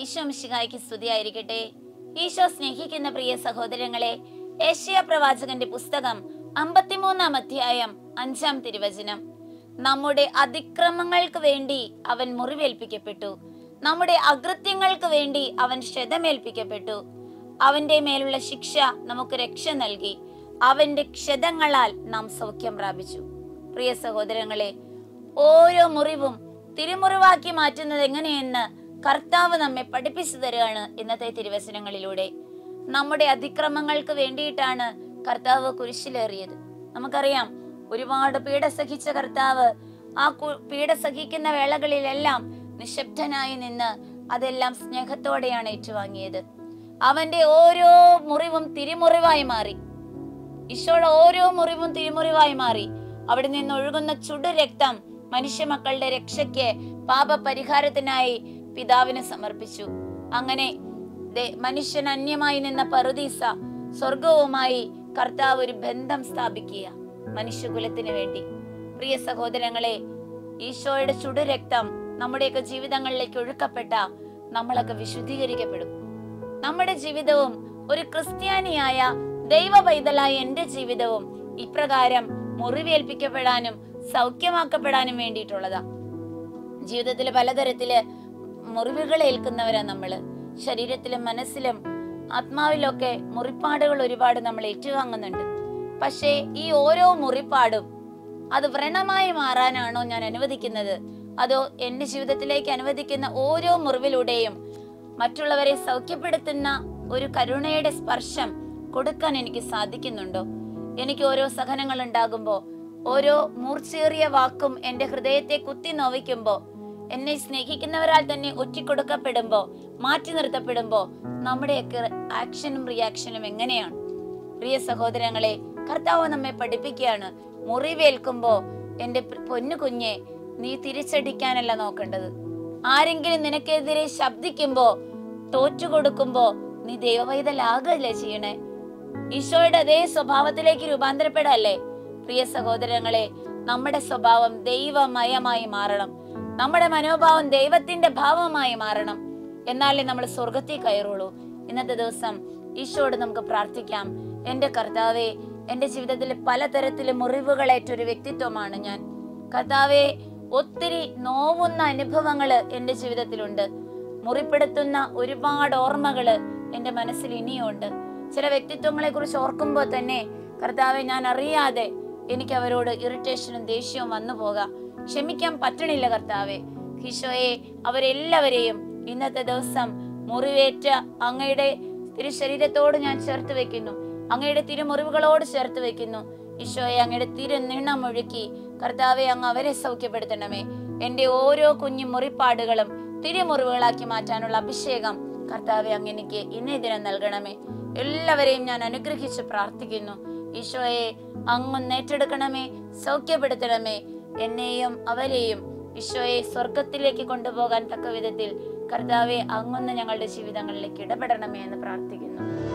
ഈശോമിശിഹായ്ക്ക് സ്തുതിയായിരിക്കട്ടെ ഈശോ സ്നേഹിക്കുന്ന പ്രിയ സഹോദരങ്ങളെ ഏഷ്യ പ്രവാചകന്റെ പുസ്തകം അമ്പത്തിമൂന്നാം അധ്യായം അഞ്ചാം തിരുവചനം നമ്മുടെ അതിക്രമങ്ങൾക്ക് വേണ്ടി അവൻ മുറിവേൽപ്പിക്കപ്പെട്ടു നമ്മുടെ അകൃത്യങ്ങൾക്ക് വേണ്ടി അവൻ ക്ഷതമേൽപ്പിക്കപ്പെട്ടു അവന്റെ മേലുള്ള ശിക്ഷ നമുക്ക് രക്ഷ നൽകി അവന്റെ ക്ഷതങ്ങളാൽ നാം സൗഖ്യം പ്രാപിച്ചു പ്രിയ സഹോദരങ്ങളെ ഓരോ മുറിവും തിരുമുറിവാക്കി മാറ്റുന്നത് എങ്ങനെയെന്ന് കർത്താവ് നമ്മെ പഠിപ്പിച്ചു തരികയാണ് ഇന്നത്തെ തിരുവചനങ്ങളിലൂടെ നമ്മുടെ അതിക്രമങ്ങൾക്ക് വേണ്ടിയിട്ടാണ് കർത്താവ് കുരിശിലേറിയത് നമുക്കറിയാം ഒരുപാട് പീഡ സഹിച്ച കർത്താവ് ആ കു- പീഡ സഹിക്കുന്ന വേളകളിലെല്ലാം നിശബ്ദനായി നിന്ന് അതെല്ലാം സ്നേഹത്തോടെയാണ് ഏറ്റുവാങ്ങിയത് അവന്റെ ഓരോ മുറിവും തിരുമുറിവായി മാറി ഈശോയുടെ ഓരോ മുറിവും തിരുമുറിവായി മാറി അവിടെ നിന്ന് ഒഴുകുന്ന ചുടു രക്തം മനുഷ്യ മക്കളുടെ രക്ഷയ്ക്ക് പാപ പരിഹാരത്തിനായി പിതാവിന് സമർപ്പിച്ചു അങ്ങനെ ദേ- മനുഷ്യൻ അന്യമായി നിന്ന പറുദീസ സ്വർഗവുമായി കർത്താവ് ഒരു ബന്ധം സ്ഥാപിക്കുക മനുഷ്യകുലത്തിന് വേണ്ടി പ്രിയ സഹോദരങ്ങളെ ഈശോയുടെ ചുടു രക്തം നമ്മുടെയൊക്കെ ജീവിതങ്ങളിലേക്ക് ഒഴുക്കപ്പെട്ട നമ്മളൊക്കെ വിശുദ്ധീകരിക്കപ്പെടും നമ്മുടെ ജീവിതവും ഒരു ക്രിസ്ത്യാനിയായ ദൈവ പൈതലായ എന്റെ ജീവിതവും ഇപ്രകാരം മുറിവേൽപ്പിക്കപ്പെടാനും സൗഖ്യമാക്കപ്പെടാനും വേണ്ടിയിട്ടുള്ളതാ ജീവിതത്തിൽ പലതരത്തില് മുറിവുകൾ ഏൽക്കുന്നവരാ നമ്മള് ശരീരത്തിലും മനസ്സിലും ആത്മാവിലൊക്കെ മുറിപ്പാടുകൾ ഒരുപാട് നമ്മൾ ഏറ്റുവാങ്ങുന്നുണ്ട് പക്ഷേ ഈ ഓരോ മുറിപ്പാടും അത് വ്രണമായി മാറാനാണോ ഞാൻ അനുവദിക്കുന്നത് അതോ എന്റെ ജീവിതത്തിലേക്ക് അനുവദിക്കുന്ന ഓരോ മുറിവിലൂടെയും മറ്റുള്ളവരെ സൗഖ്യപ്പെടുത്തുന്ന ഒരു കരുണയുടെ സ്പർശം കൊടുക്കാൻ എനിക്ക് സാധിക്കുന്നുണ്ടോ എനിക്ക് ഓരോ സഹനങ്ങൾ ഉണ്ടാകുമ്പോ ഓരോ മൂർച്ചേറിയ വാക്കും എന്റെ ഹൃദയത്തെ കുത്തി നോവിക്കുമ്പോ എന്നെ സ്നേഹിക്കുന്നവരാൽ തന്നെ ഒറ്റിക്കൊടുക്കപ്പെടുമ്പോ മാറ്റി നിർത്തപ്പെടുമ്പോ നമ്മുടെയൊക്കെ ആക്ഷനും റിയാക്ഷനും എങ്ങനെയാണ് പ്രിയ സഹോദരങ്ങളെ കർത്താവ് നമ്മെ പഠിപ്പിക്കുകയാണ് മുറിവേൽക്കുമ്പോ എന്റെ പ്ര- പൊന്നു കുഞ്ഞെ നീ തിരിച്ചടിക്കാനല്ല നോക്കേണ്ടത് ആരെങ്കിലും നിനക്കെതിരെ ശബ്ദിക്കുമ്പോ തോറ്റുകൊടുക്കുമ്പോ നീ ദൈവവൈതലാകല്ലേ ചെയ്യണേ ഈശോയുടെ അതേ സ്വഭാവത്തിലേക്ക് രൂപാന്തരപ്പെടല്ലേ പ്രിയ സഹോദരങ്ങളെ നമ്മുടെ സ്വഭാവം ദൈവമയമായി മാറണം നമ്മുടെ മനോഭാവം ദൈവത്തിന്റെ ഭാവമായി മാറണം എന്നാലേ നമ്മൾ സ്വർഗത്തിൽ കയറുള്ളൂ ഇന്നത്തെ ദിവസം ഈശോയോട് നമുക്ക് പ്രാർത്ഥിക്കാം എന്റെ കർത്താവെ എന്റെ ജീവിതത്തിൽ പലതരത്തിലും മുറിവുകളേറ്റൊരു വ്യക്തിത്വമാണ് ഞാൻ കർത്താവെ ഒത്തിരി നോവുന്ന അനുഭവങ്ങള് എന്റെ ജീവിതത്തിലുണ്ട് മുറിപ്പെടുത്തുന്ന ഒരുപാട് ഓർമ്മകള് എന്റെ മനസ്സിൽ ഇനിയുണ്ട് ചില വ്യക്തിത്വങ്ങളെ കുറിച്ച് ഓർക്കുമ്പോൾ തന്നെ കർത്താവെ ഞാൻ അറിയാതെ എനിക്ക് അവരോട് ഇറിറ്റേഷനും ദേഷ്യവും വന്നു പോകാം ക്ഷമിക്കാൻ പറ്റണില്ല കർത്താവെ ഈശോയെ അവരെല്ലാവരെയും ഇന്നത്തെ ദിവസം മുറിവേറ്റ അങ്ങയുടെ തിരുശരീരത്തോട് ഞാൻ ചേർത്ത് വെക്കുന്നു അങ്ങയുടെ തിരുമുറിവുകളോട് ചേർത്ത് വെക്കുന്നു ഈശോയെ അങ്ങയുടെ തിരുനിണം ഒഴുക്കി കർത്താവെ അങ്ങ് അവരെ സൗഖ്യപ്പെടുത്തണമേ എന്റെ ഓരോ കുഞ്ഞു മുറിപ്പാടുകളും തിരുമുറിവുകളാക്കി മാറ്റാനുള്ള അഭിഷേകം കർത്താവെ അങ്ങ് എനിക്ക് ഇന്നേ ദിനം നൽകണമേ എല്ലാവരെയും ഞാൻ അനുഗ്രഹിച്ച് പ്രാർത്ഥിക്കുന്നു ഈശോയെ അങ്ങൊന്ന് ഏറ്റെടുക്കണമേ സൗഖ്യപ്പെടുത്തണമേ എന്നെയും അവരെയും ഈശോയെ സ്വർഗത്തിലേക്ക് കൊണ്ടുപോകാൻ തക്ക വിധത്തിൽ കർത്താവെ അങ്ങൊന്ന് ഞങ്ങളുടെ ജീവിതങ്ങളിലേക്ക് ഇടപെടണമേ എന്ന് പ്രാർത്ഥിക്കുന്നു